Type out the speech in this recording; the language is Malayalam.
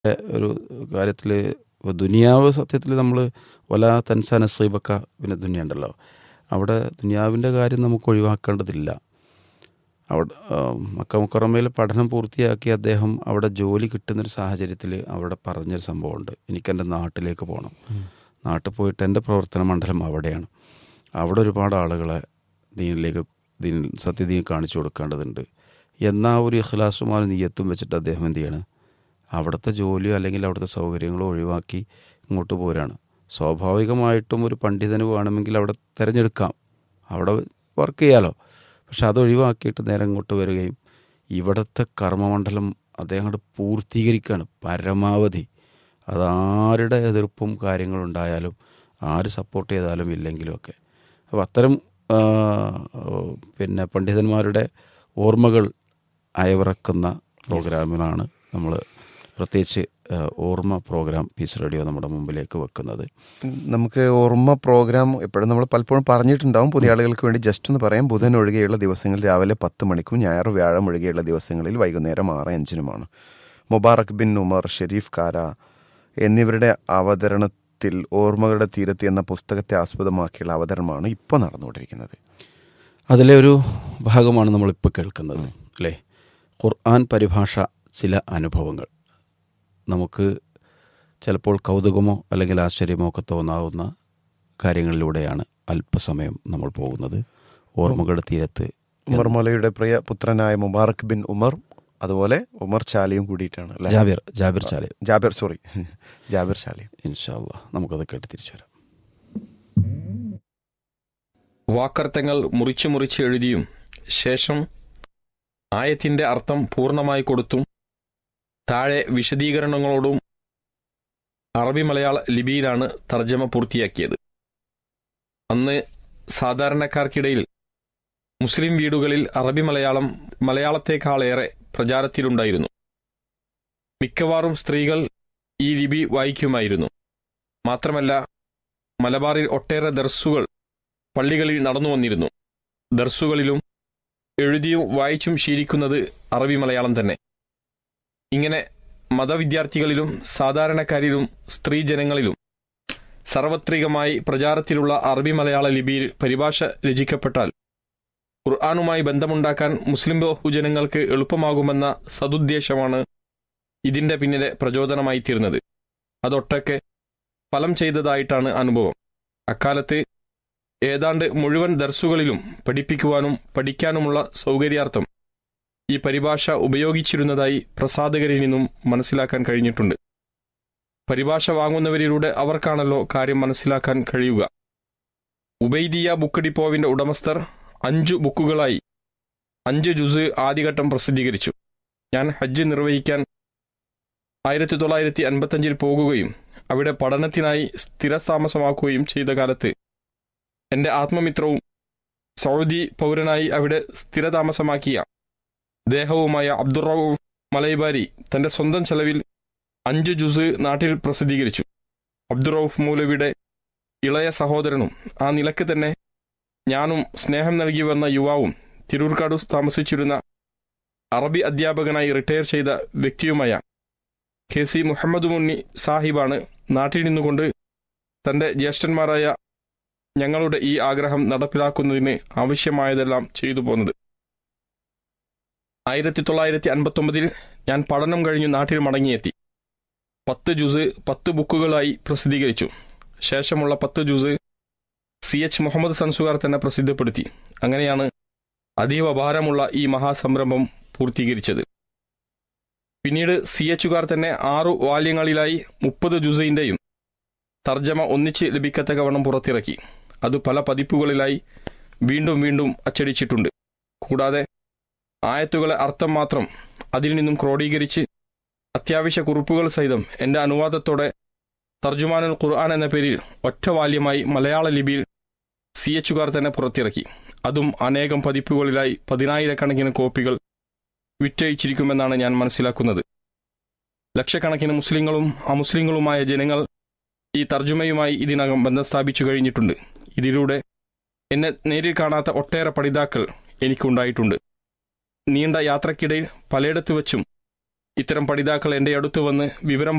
ഒരു കാര്യത്തിൽ ദുനിയാവ് സത്യത്തിൽ നമ്മൾ വല തൻസ നസീബക്ക പിന്നെ ദുനിയ ഉണ്ടല്ലോ അവിടെ ദുനിയാവിൻ്റെ കാര്യം നമുക്ക് ഒഴിവാക്കേണ്ടതില്ല അവിടെ ആ, മക്ക മുക്കറമയിൽ പഠനം പൂർത്തിയാക്കി അദ്ദേഹം അവിടെ ജോലി കിട്ടുന്നൊരു സാഹചര്യത്തിൽ അവിടെ പറഞ്ഞൊരു സംഭവമുണ്ട് എനിക്കെൻ്റെ നാട്ടിലേക്ക് പോകണം നാട്ടിൽ പോയിട്ട് എൻ്റെ പ്രവർത്തന മണ്ഡലം അവിടെയാണ് അവിടെ ഒരുപാട് ആളുകളെ ദീനിലേക്ക് ദീൻ സത്യദീൻ കാണിച്ചു കൊടുക്കേണ്ടതുണ്ട് എന്നാൽ ഒരു ഇഖ്ലാസുമാർ നീയത്തും വെച്ചിട്ട് അദ്ദേഹം എന്ത് ചെയ്യാണ് അവിടുത്തെ ജോലിയോ അല്ലെങ്കിൽ അവിടുത്തെ സൗകര്യങ്ങളോ ഒഴിവാക്കി ഇങ്ങോട്ട് പോരാണ് സ്വാഭാവികമായിട്ടും ഒരു പണ്ഡിതന് വേണമെങ്കിൽ അവിടെ തിരഞ്ഞെടുക്കാം അവിടെ വർക്ക് ചെയ്യാലോ പക്ഷെ അത് ഒഴിവാക്കിയിട്ട് നേരെ ഇങ്ങോട്ട് വരികയും ഇവിടുത്തെ കർമ്മമണ്ഡലം അദ്ദേഹം അങ്ങോട്ട് പൂർത്തീകരിക്കുകയാണ് പരമാവധി അതാരുടെ എതിർപ്പും കാര്യങ്ങളുണ്ടായാലും ആര് സപ്പോർട്ട് ചെയ്താലും ഇല്ലെങ്കിലും ഒക്കെ അപ്പോൾ അത്തരം ആ, പിന്നെ പണ്ഡിതന്മാരുടെ ഓർമ്മകൾ അയവിറക്കുന്ന പ്രോഗ്രാമിലാണ് നമ്മൾ പ്രത്യേകിച്ച് ആ, ഓർമ്മ പ്രോഗ്രാം പീസ് റേഡിയോ നമ്മുടെ മുമ്പിലേക്ക് വെക്കുന്നത് നമുക്ക് ഓർമ്മ പ്രോഗ്രാം എപ്പോഴും നമ്മൾ പലപ്പോഴും പറഞ്ഞിട്ടുണ്ടാവും പുതിയ ആളുകൾക്ക് വേണ്ടി ജസ്റ്റ് ഒന്ന് പറയാം ബുധൻ ഒഴികെയുള്ള ദിവസങ്ങളിൽ രാവിലെ പത്ത് മണിക്കും ഞായർ വ്യാഴം ഒഴികെയുള്ള ദിവസങ്ങളിൽ വൈകുന്നേരം ആറ് അഞ്ചിനുമാണ് മുബാറക് ബിൻ ഉമർ ഷെരീഫ് കാര എന്നിവരുടെ അവതരണത്തിൽ ഓർമ്മകളുടെ തീരത്ത് എന്ന പുസ്തകത്തെ ആസ്പദമാക്കിയുള്ള അവതരണമാണ് ഇപ്പോൾ നടന്നുകൊണ്ടിരിക്കുന്നത് അതിലെ ഒരു ഭാഗമാണ് നമ്മളിപ്പോൾ കേൾക്കുന്നത് അല്ലേ ഖുർആൻ പരിഭാഷ ചില അനുഭവങ്ങൾ നമുക്ക് ചിലപ്പോൾ കൗതുകമോ അല്ലെങ്കിൽ ആശ്ചര്യമോ ഒക്കെ തോന്നാവുന്ന കാര്യങ്ങളിലൂടെയാണ് അല്പസമയം നമ്മൾ പോകുന്നത് ഓർമ്മകളുടെ തീരത്ത് ഉമർ മൊലയുടെ പ്രിയ പുത്രനായ മുബാറക് ബിൻ ഉമർ അതുപോലെ ഉമർ ചാലിയും കൂടിയിട്ടാണ് അല്ലേ ജാബിർ ജാബിർ ചാലെ ജാബിർ സോറി ജാബിർ ചാലിയും ഇൻഷാല്ല നമുക്കത് കേട്ട് തിരിച്ചു വരാം വാക്കർത്ഥങ്ങൾ മുറിച്ചു മുറിച്ച് എഴുതിയും ശേഷം ആയത്തിന്റെ അർത്ഥം പൂർണ്ണമായി കൊടുത്തും താഴെ വിശദീകരണങ്ങളോടും അറബി മലയാള ലിപിയിലാണ് തർജ്ജമ പൂർത്തിയാക്കിയത് അന്ന് സാധാരണക്കാർക്കിടയിൽ മുസ്ലിം വീടുകളിൽ അറബി മലയാളം മലയാളത്തെക്കാളേറെ പ്രചാരത്തിലുണ്ടായിരുന്നു മിക്കവാറും സ്ത്രീകൾ ഈ ലിപി വായിക്കുമായിരുന്നു മാത്രമല്ല മലബാറിൽ ഒട്ടേറെ ദർസുകൾ പള്ളികളിൽ നടന്നു വന്നിരുന്നു ദർസുകളിലും എഴുതിയും വായിച്ചും ശീലിക്കുന്നത് അറബി മലയാളം തന്നെ ഇങ്ങനെ മതവിദ്യാർത്ഥികളിലും സാധാരണക്കാരിലും സ്ത്രീജനങ്ങളിലും സാർവത്രികമായി പ്രചാരത്തിലുള്ള അറബി മലയാള ലിപിയിൽ പരിഭാഷ രചിക്കപ്പെട്ടാൽ ഖുർആാനുമായി ബന്ധമുണ്ടാക്കാൻ മുസ്ലിം ബഹുജനങ്ങൾക്ക് എളുപ്പമാകുമെന്ന സതുദ്ദേശമാണ് ഇതിന്റെ പിന്നിലെ പ്രചോദനമായി തീർന്നത് അതൊട്ടൊക്കെ ഫലം ചെയ്തതായിട്ടാണ് അനുഭവം അക്കാലത്ത് ഏതാണ്ട് മുഴുവൻ ദർസുകളിലും പഠിപ്പിക്കുവാനും പഠിക്കാനുമുള്ള സൗകര്യാർത്ഥം ഈ പരിഭാഷ ഉപയോഗിച്ചിരുന്നതായി പ്രസാധകരിൽ നിന്നും മനസ്സിലാക്കാൻ കഴിഞ്ഞിട്ടുണ്ട് പരിഭാഷ വാങ്ങുന്നവരിലൂടെ അവർക്കാണല്ലോ കാര്യം മനസ്സിലാക്കാൻ കഴിയുക ഉബൈദിയ ബുക്ക് ഡിപ്പോവിന്റെ ഉടമസ്ഥർ അഞ്ചു ബുക്കുകളായി അഞ്ച് ജുസ് ആദ്യഘട്ടം പ്രസിദ്ധീകരിച്ചു ഞാൻ ഹജ്ജ് നിർവഹിക്കാൻ ആയിരത്തി തൊള്ളായിരത്തി അൻപത്തഞ്ചിൽ പോകുകയും അവിടെ പഠനത്തിനായി സ്ഥിരതാമസമാക്കുകയും ചെയ്ത കാലത്ത് എന്റെ ആത്മമിത്രവും സൗദി പൗരനായി അവിടെ സ്ഥിരതാമസമാക്കിയ ദേഹവുമായ അബ്ദുറൌഫ് മലൈബാരി തന്റെ സ്വന്തം ചെലവിൽ അഞ്ച് ജുസ് നാട്ടിൽ പ്രസിദ്ധീകരിച്ചു അബ്ദുറൌഫ് മൗലവിയുടെ ഇളയ സഹോദരനും ആ നിലക്ക് തന്നെ ഞാനും സ്നേഹം നൽകി വന്ന യുവാവും തിരൂർക്കാട് താമസിച്ചിരുന്ന അറബി അധ്യാപകനായി റിട്ടയർ ചെയ്ത വ്യക്തിയുമായ കെ സി മുഹമ്മദ് മുന്നി സാഹിബാണ് നാട്ടിൽ നിന്നുകൊണ്ട് തന്റെ ജ്യേഷ്ഠന്മാരായ ഞങ്ങളുടെ ഈ ആഗ്രഹം നടപ്പിലാക്കുന്നതിന് ആവശ്യമായതെല്ലാം ചെയ്തു പോന്നത് ആയിരത്തി തൊള്ളായിരത്തി അൻപത്തൊമ്പതിൽ ഞാൻ പഠനം കഴിഞ്ഞ് നാട്ടിൽ മടങ്ങിയെത്തി പത്ത് ജുസ് പത്ത് ബുക്കുകളായി പ്രസിദ്ധീകരിച്ചു ശേഷമുള്ള പത്ത് ജുസ് സി എച്ച് മുഹമ്മദ് സൻസുകാർ തന്നെ പ്രസിദ്ധപ്പെടുത്തി അങ്ങനെയാണ് അതീവ ഭാരമുള്ള ഈ മഹാസംരംഭം പൂർത്തീകരിച്ചത് പിന്നീട് സി എച്ചുകാർ തന്നെ ആറു വാല്യങ്ങളിലായി മുപ്പത് ജുസൈന്റെയും തർജ്ജമ ഒന്നിച്ച് ലഭിക്കത്തക്കവണ്ണം പുറത്തിറക്കി അത് പല പതിപ്പുകളിലായി വീണ്ടും വീണ്ടും അച്ചടിച്ചിട്ടുണ്ട് കൂടാതെ ആയത്തുകളെ അർത്ഥം മാത്രം അതിൽ നിന്നും ക്രോഡീകരിച്ച് അത്യാവശ്യ കുറിപ്പുകൾ സഹിതം എന്റെ അനുവാദത്തോടെ തർജുമാനുൽ ഖുർആൻ എന്ന പേരിൽ ഒറ്റ വാല്യമായി മലയാള ലിപിയിൽ സി എച്ചുകാർ തന്നെ പുറത്തിറക്കി അതും അനേകം പതിപ്പുകളിലായി പതിനായിരക്കണക്കിന് കോപ്പികൾ വിറ്റഴിച്ചിരിക്കുമെന്നാണ് ഞാൻ മനസ്സിലാക്കുന്നത് ലക്ഷക്കണക്കിന് മുസ്ലിങ്ങളും അമുസ്ലിങ്ങളുമായ ജനങ്ങൾ ഈ തർജ്ജമയുമായി ഇതിനകം ബന്ധം സ്ഥാപിച്ചു കഴിഞ്ഞിട്ടുണ്ട് ഇതിലൂടെ എന്നെ നേരിൽ കാണാത്ത ഒട്ടേറെ പഠിതാക്കൾ എനിക്കുണ്ടായിട്ടുണ്ട് നീണ്ട യാത്രക്കിടയിൽ പലയിടത്ത് വെച്ചും ഇത്തരം പഠിതാക്കൾ എൻ്റെ അടുത്ത് വന്ന് വിവരം